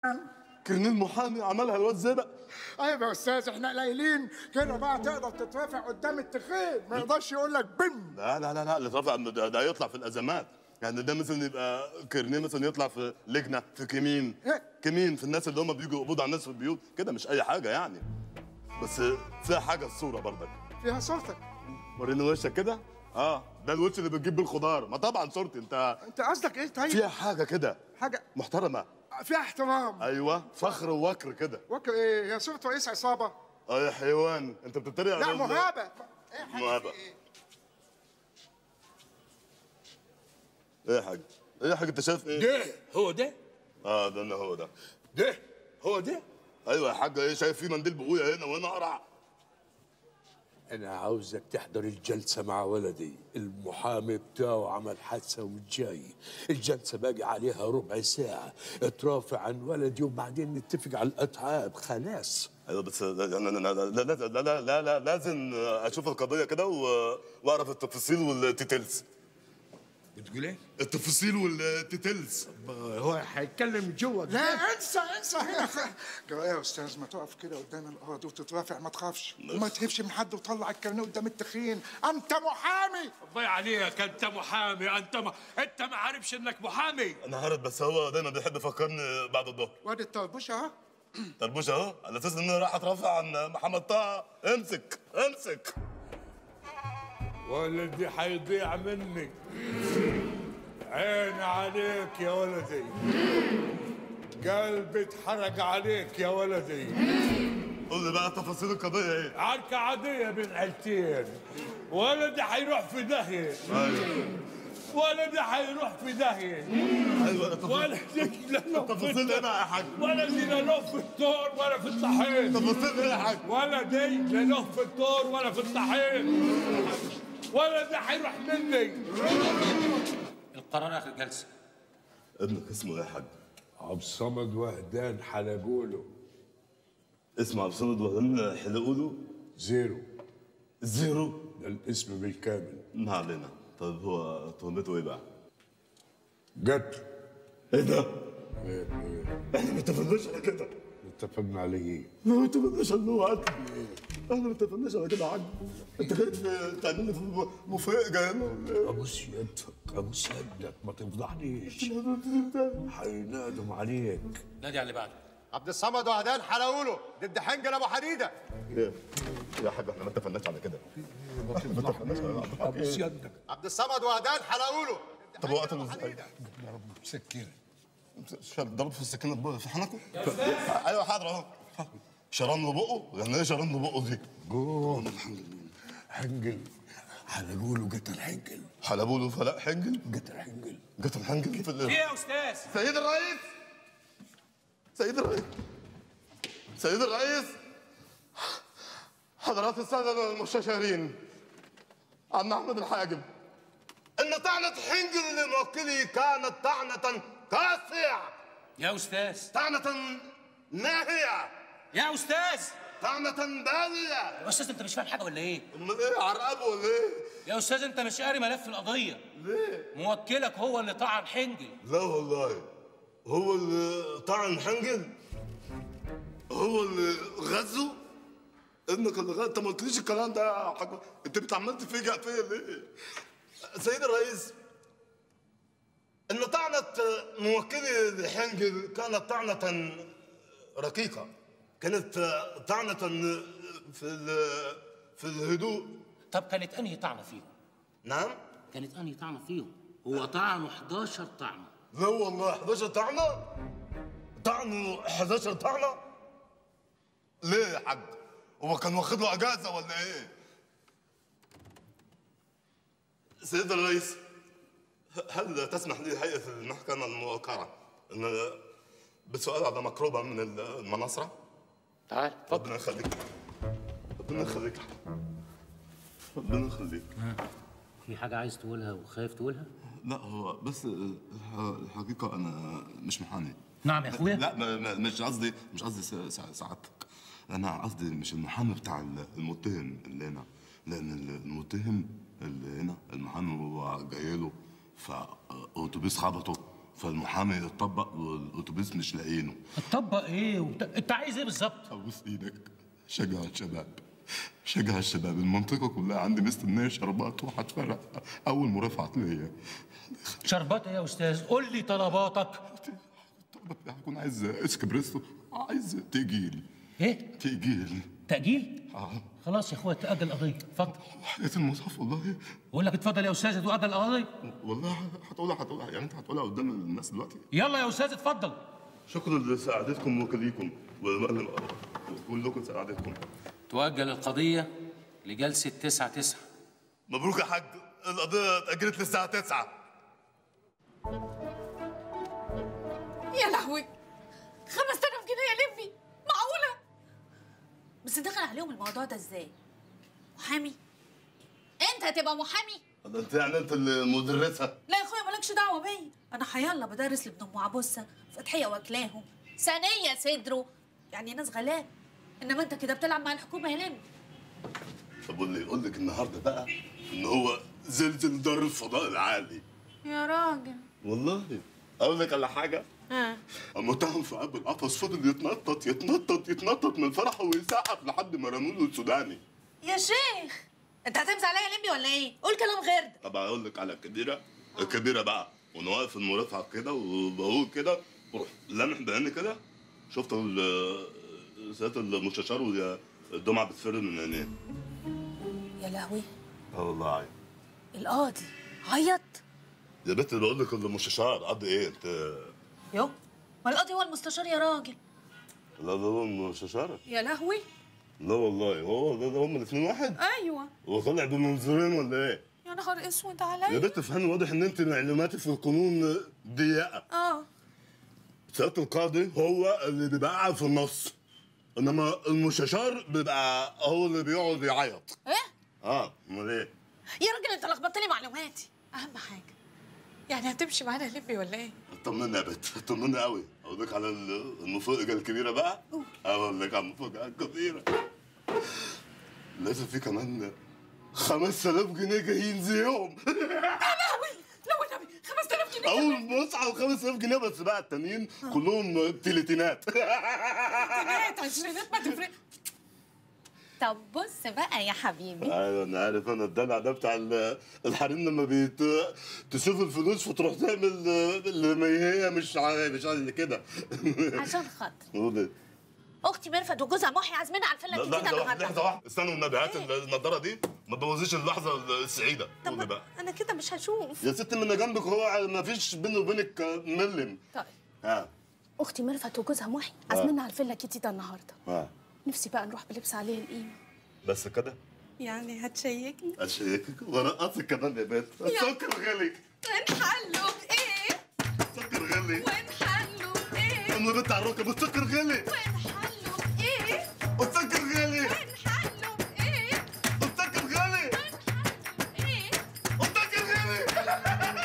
كرنيل محامي عملها الواد زبق ايوه يا استاذ احنا قليلين كده بقى تقدر تترافع قدام التخين ما يقدرش يقول لك بن لا لا لا لا اللي رفع ده, ده يطلع في الازمات يعني ده مثلا يبقى كرنيه مثلا يطلع في لجنه في كمين إيه؟ كمين في الناس اللي هم بيجوا يقبضوا على الناس في البيوت كده مش اي حاجه يعني بس فيها حاجه الصوره برضك فيها صورتك وريني وشك كده اه ده الوش اللي بتجيب بالخضار ما طبعا صورتي انت انت قصدك ايه طيب فيها حاجه كده حاجه محترمه فيها احترام ايوه فخر ووكر كده وك ايه يا صورة رئيس عصابه اه يا حيوان انت بتتريق لا على ال- مهابه ايه حاجة مهابة. في إيه؟ ايه يا حاج ايه يا حاج انت شايف ايه ده هو ده اه ده انا هو ده ده هو ده ايوه يا حاج ايه شايف في منديل بقويا هنا وهنا قرع انا عاوزك تحضر الجلسة مع ولدي المحامي بتاعه عمل حادثة وجاي الجلسة باقي عليها ربع ساعة اترافع عن ولدي وبعدين نتفق على الأتعاب خلاص ايوه بس لا لا لا لا لا لا لا لا لا لا لازم اشوف القضيه كده و- واعرف التفاصيل والتيتيلز بتقول ايه؟ التفاصيل والتيتيلز هو هيتكلم جوا لا انسى انسى هنا جرى ايه يا استاذ ما تقف كده قدام الارض وتترافع ما تخافش وما تهبش من حد وطلع الكارنيه قدام التخين انت محامي الله عليك انت محامي انت ما انت ما عارفش انك محامي انا عارف بس هو دايما بيحب يفكرني بعد الظهر وادي الطربوش اهو طربوش اهو على اساس ان انا راح اترافع عن محمد طه امسك امسك ولدي حيضيع مني عيني عليك يا ولدي قلبي اتحرق عليك يا ولدي قول لي بقى تفاصيل القضيه ايه عركة عادية بين عيلتين ولدي حيروح في داهية ايوه ولدي حيروح في داهية ايوه تفاصيل ولدي لا له في تفاصيل ايه بقى يا حاج ولدي لا له في الدور ولا في الطحين تفاصيل ايه يا حاج ولدي لا له في الدور ولا في الطحين ولدي حيروح مني القرار اخر جلسه ابنك اسمه ايه يا حاج عبد الصمد وهدان حلقوله اسمه عبد الصمد وهدان حلقوله زيرو زيرو ده الاسم بالكامل ما علينا طيب هو تهمته ايه بقى قتل ايه ده إيه إيه احنا ما اتفقناش على كده اتفقنا عليه ايه؟ احنا ما اتفقناش على ان هو قتل احنا ما اتفقناش على كده يا حاج انت جاي تعمل لي في مفاجاه هنا ولا ايه؟ ابوس يدك ابوس يدك ما تفضحنيش حينادم عليك نادي على اللي بعده عبد الصمد وهدان حلاوله ضد حنجل ابو حديده ايه يا حاج احنا ما اتفقناش على كده ما اتفقناش على كده ابوس يدك عبد الصمد وهدان حلاوله طب هو قتله ازاي؟ سكينه شاب ضرب في السكينه بقه في حنكه؟ ايوه حاضر اهو شرم له بقه؟ يعني ايه شرم له بقه دي؟ قول الحمد لله حنجل حلقوله قتل حنجل حلبوا له فلاح حنجل قتل حنجل قتل حنجل في ايه ال- يا استاذ سيد الرئيس سيد الرئيس سيد الرئيس حضرات السادة المستشارين عم أحمد الحاجب إن طعنة حنجل لموكلي كانت طعنة كاسية يا استاذ طعنة ناهية يا استاذ طعنة بالية يا استاذ انت مش فاهم حاجه ولا ايه أمال إيه عرقبه ولا إيه؟ يا استاذ انت مش قاري ملف القضيه ليه؟ موكلك هو اللي طعن حنجل لا والله هو اللي طعن حنجل هو اللي غزه ابنك اللي غزه انت ما قلتليش الكلام ده يا حاج انت بتعمل تفاجئ فيا ليه؟ سيد الرئيس ان طعنة موكلي لحنجل كانت طعنة رقيقة كانت طعنة في ال- في الهدوء طب كانت انهي طعنه فيهم نعم؟ كانت انهي طعنه فيهم هو طعنه 11 طعنه لا والله 11 طعنة طعنه 11 طعنة ليه يا حاج هو كان واخد له اجازة ولا ايه سيد الرئيس هل تسمح لي هيئة المحكمة الموقرة ان بسؤال على مقربة من المناصرة تعال اتفضل ربنا يخليك ربنا يخليك ربنا يخليك في حاجه عايز تقولها وخايف تقولها لا هو بس الح- الحقيقة أنا مش محامي نعم يا اخويا لا ما- ما- مش قصدي مش قصدي س- سع- سعادتك انا قصدي مش المحامي بتاع ال- المتهم اللي هنا لان ال- المتهم اللي هنا المحامي هو جاي له فاوتوبيس خبطه فالمحامي اتطبق والاتوبيس مش لاقيينه تطبق ايه وت... انت عايز ايه بالظبط ابوس ايدك شجع الشباب شجع الشباب المنطقة كلها عندي مستنية شربات وهتفرق أول مرافعة ليا شربات ايه يا استاذ قول لي طلباتك الطلبة بتاعي هكون عايز اسكبريسو عايز تيجيل ايه تيجيل تاجيل اه خلاص يا اخويا تاجل القضيه اتفضل حياة المصحف والله بقول لك اتفضل يا استاذ تؤجل القضيه والله هتقولها هتقولها يعني انت هتقولها قدام الناس دلوقتي يلا يا استاذ اتفضل شكرا لسعادتكم وكليكم وكلكم سعادتكم تؤجل القضيه لجلسه 9 9 مبروك يا حاج القضية اتأجلت للساعة 9 يا لهوي 5000 جنيه يا لمي معقولة بس دخل عليهم الموضوع ده ازاي محامي انت هتبقى محامي ده انت يعني انت المدرسة لا يا اخويا مالكش دعوه بيا انا حيالله بدرس لابن ام عبوسه فتحيه واكلاهم ثانيه صدره يعني ناس غلاب انما انت كده بتلعب مع الحكومه يا لمي طب واللي يقول لك النهارده بقى ان هو زلزل دار الفضاء العالي يا راجل والله اقول لك على حاجه ها المتهم في قلب القفص فضل يتنطط يتنطط يتنطط من فرحه ويسقف لحد ما رموا له السوداني يا شيخ انت هتمسح عليا يا لمي ولا ايه قول كلام غير ده طب اقول لك على الكبيره الكبيره بقى وانا واقف في المرافعه كده وبقول كده بروح لامح بعيني كده شفت ال- سياده المستشار والدمعه بتفر من عينيه يا لهوي اه والله عيب القاضي عيط يا بنت بقول لك المستشار قد ايه انت يو ما القاضي هو المستشار يا راجل لا ده هو المستشار يا لهوي لا والله هو ده, ده هم الاثنين واحد ايوه هو طالع بمنظورين ولا ايه يا نهار اسود يا عليا بنت افهمي واضح ان انت معلوماتي في القانون ضيقه اه سياده القاضي هو اللي بيبقى قاعد في النص انما المستشار بيبقى هو اللي بيقعد يعيط ايه اه امال ايه يا راجل انت لخبطت لي معلوماتي اهم حاجه يعني هتمشي معانا يا لمي ولا ايه طمنا يا بنت طمنا قوي اقول لك على ال- المفاجاه الكبيره بقى اقول لك على المفاجاه الكبيره لازم في كمان 5000 جنيه جايين زيهم لهوي لو النبي 5000 جنيه اول مصعب 5000 جنيه بس بقى التانيين كلهم تلاتينات جنيهات عشرينات ما تفرق طب بص بقى يا حبيبي ايوه انا عارف انا الدلع ده بتاع ال- الحريم لما بيت تشوف الفلوس فتروح تعمل اللي ما هي مش ع- مش عايز كده عشان خاطر قولي. اختي مرفت وجوزها محي عازمين على الفيلا الجديده لحظه واحده النهارده لحظه واحده استنوا النبي هات النضاره دي ما تبوظيش اللحظه السعيده قولي بقى انا كده مش هشوف يا ست من جنبك هو ما فيش بيني وبينك ملم طيب ها اختي مرفت وجوزها محي عازميننا على الفيلا الجديده النهارده ها نفسي بقى نروح بلبس عليه القيمه بس كده يعني هتشيكني اشيكك ورقصك كمان يا بنت السكر غلي ونحلوا بايه السكر غلي ونحلوا بايه انا بنت على الركب السكر غلي ونحلوا بايه السكر غلي ونحلوا بايه السكر غلي ايه السكر غلي السكر غلي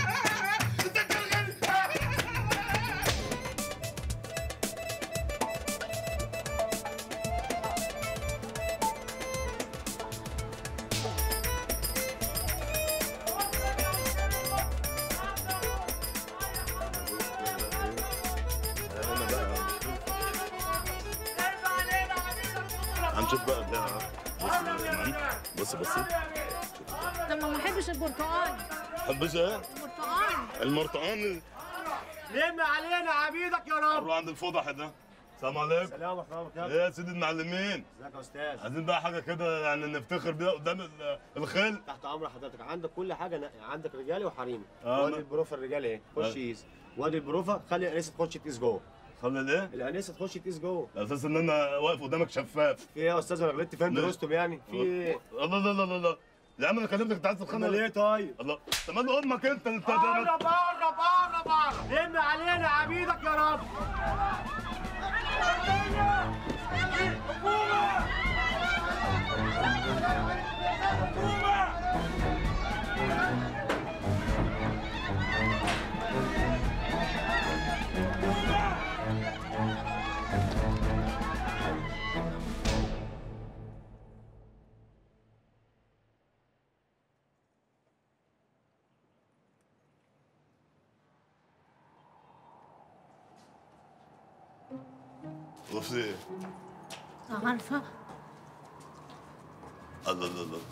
هنشوف بقى ده بص بص بص لما ما احبش البرتقال حبش ايه؟ برتقال المرطقان لم علينا عبيدك يا رب روح عند الفضح ده السلام عليكم سلام ورحمه الله ايه يا سيدي المعلمين ازيك يا استاذ عايزين بقى حاجه كده يعني نفتخر بيها قدام ال- الخيل تحت امر حضرتك عندك كل حاجه نقي عندك رجالي وحريمي آه، وادي ما- البروفه الرجالي اهي آه. خش قيس وادي البروفه خلي الانسه تخش تقيس جوه خلي الايه؟ الانسه تخش تقيس جوه على اساس ان انا واقف قدامك شفاف في ايه يا استاذ انا غلطت فين ليه؟ درستم يعني في ايه الله لا لا لا لا يا عم انا كلمتك انت عايز تتخانق امال ايه طيب الله طب ما امك انت انت قرب قرب قرب قرب لم علينا عبيدك يا رب وفي ايه؟ عارفة الله الله الله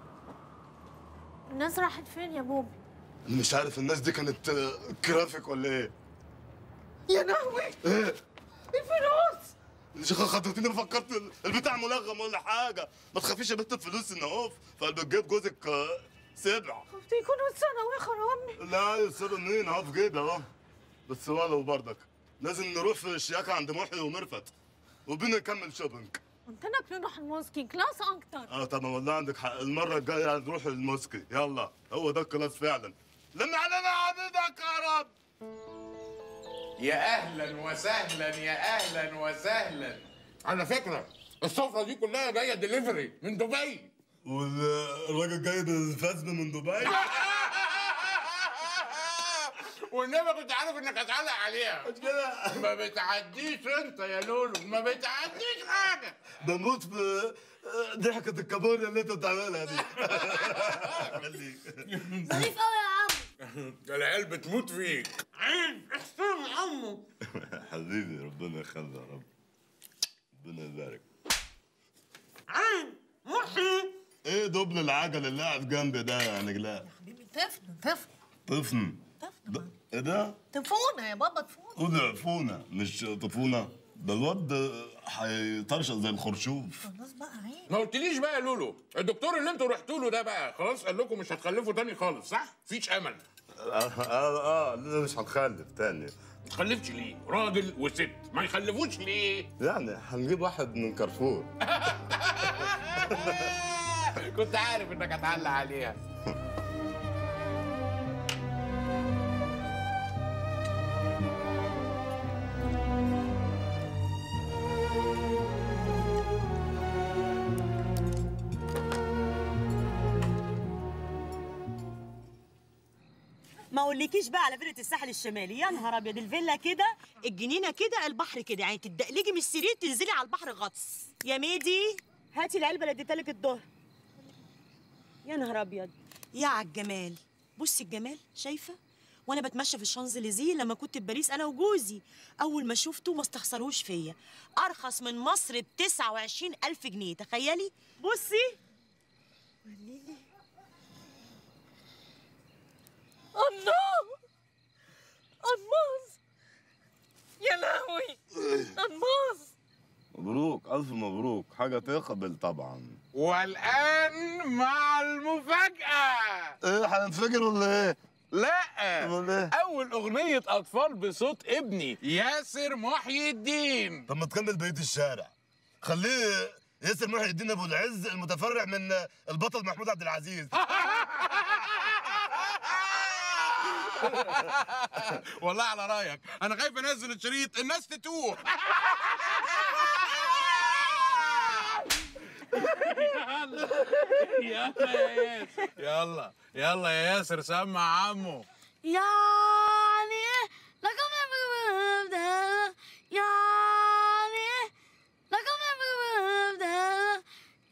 الناس راحت فين يا بوبي مش عارف الناس دي كانت آه، كرافيك ولا ايه؟ يا لهوي ايه؟ الفلوس مش خطفتني فكرت ال- البتاع ملغم ولا حاجه ما تخافيش يا بنت الفلوس ان اوف فبتجيب جوزك آه، سبع خفت يكونوا اتسرقوا يا خرامي لا يصير منين اهو في جيبي اهو بس ولو برضك لازم نروح في الشياكه عند محي ومرفت وبينا نكمل شوبينج قلت لك نروح الموسكي كلاس اكتر اه طبعا والله عندك حق المره الجايه نروح الموسكي يلا هو ده الكلاس فعلا لم علينا عبيدك يا رب يا اهلا وسهلا يا اهلا وسهلا على فكره السفره دي كلها جايه دليفري من دبي والراجل جايب الفزم من دبي والنبي كنت عارف انك هتعلق عليها ما بتعديش انت يا لولو ما بتعديش حاجه بموت في آه، ضحكة الكابوريا اللي انت بتعملها دي خليك ظريف قوي يا عم العيال بتموت فيك عين احسن عمو حبيبي ربنا يخلي يا رب ربنا يبارك عين محي ايه دبل العجل اللي قاعد جنبي ده يا نجلاء حبيبي طفل طفل طفن طفل ده- ايه ده؟ تفونا يا بابا تفونا قول عفونة مش طفونة ده الواد هيطرشق زي الخرشوف خلاص بقى عيب ما قلتليش بقى يا لولو الدكتور اللي انتوا رحتوا له ده بقى خلاص قال لكم مش هتخلفوا تاني خالص صح؟ مفيش امل اه اه, آه لا مش هنخلف تاني ما تخلفش ليه؟ راجل وست ما يخلفوش ليه؟ يعني هنجيب واحد من كارفور كنت عارف انك هتعلق عليها ما اقولكيش بقى على فيلة الساحل الشمالي يا نهار ابيض الفيلا كده الجنينه كده البحر كده يعني تدقلجي من السرير تنزلي على البحر غطس يا ميدي هاتي العلبه اللي اديتها لك الظهر يا نهار ابيض يا عالجمال بصي الجمال شايفه وانا بتمشى في الشانزليزيه لما كنت في باريس انا وجوزي اول ما شفته ما استخسروش فيا ارخص من مصر ب 29 الف جنيه تخيلي بصي الله الماس يا لهوي الماس مبروك الف مبروك حاجه تقبل طبعا والان مع المفاجاه ايه هننفجر ولا ايه؟ لا امال ايه؟ اول اغنيه اطفال بصوت ابني ياسر محي الدين طب ما تكمل بقيه الشارع خليه ياسر محي الدين ابو العز المتفرع من البطل محمود عبد العزيز والله على رايك انا خايف انزل الشريط الناس تتوه يلا يا ياسر يلا يلا يا ياسر سمع عمو يعني لكم نبدأ يعني لكم نبدأ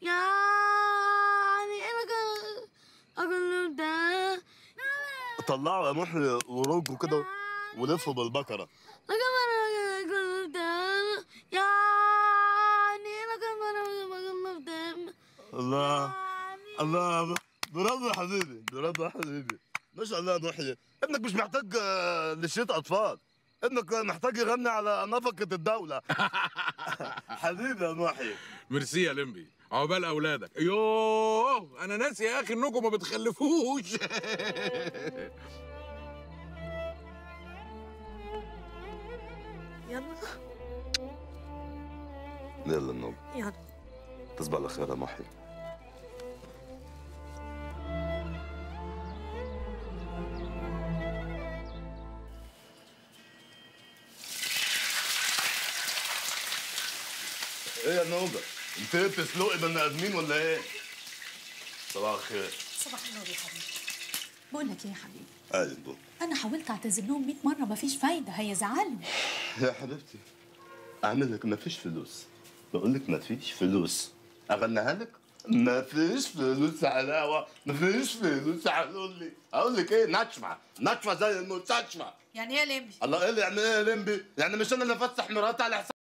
يعني لكم أقول نبدأ طلعوا يا محي ورجوا كده ولفوا بالبكره لكم أقول نبدأ يعني لكم أقول نبدأ الله الله برافو يا حبيبي برافو يا حبيبي ما شاء الله يا محي ابنك مش محتاج آه، لشيت اطفال ابنك محتاج يغني على نفقة الدولة حبيبي يا محي ميرسي يا لمبي عقبال اولادك يوه انا ناسي يا اخي انكم ما بتخلفوش يلا يلا النوم يلا تصبح على خير يا محي ايه يا نوبة؟ انت ايه بتسلقي بني ادمين ولا ايه؟ صباح الخير صباح النور يا حبيبي بقول لك ايه يا حبيبي ايوه انا حاولت اعتذر لهم 100 مره مفيش فايده هيزعلوا يا حبيبتي اعمل لك مفيش فلوس بقول لك مفيش فلوس اغنيها لك مفيش فلوس علاوه مفيش فلوس هقول لي اقول لك ايه نشفه نشفه زي المستشفى يعني ايه لمبي الله ايه اللي يعني ايه يا لمبي يعني مش انا اللي افسح مراتي على حساب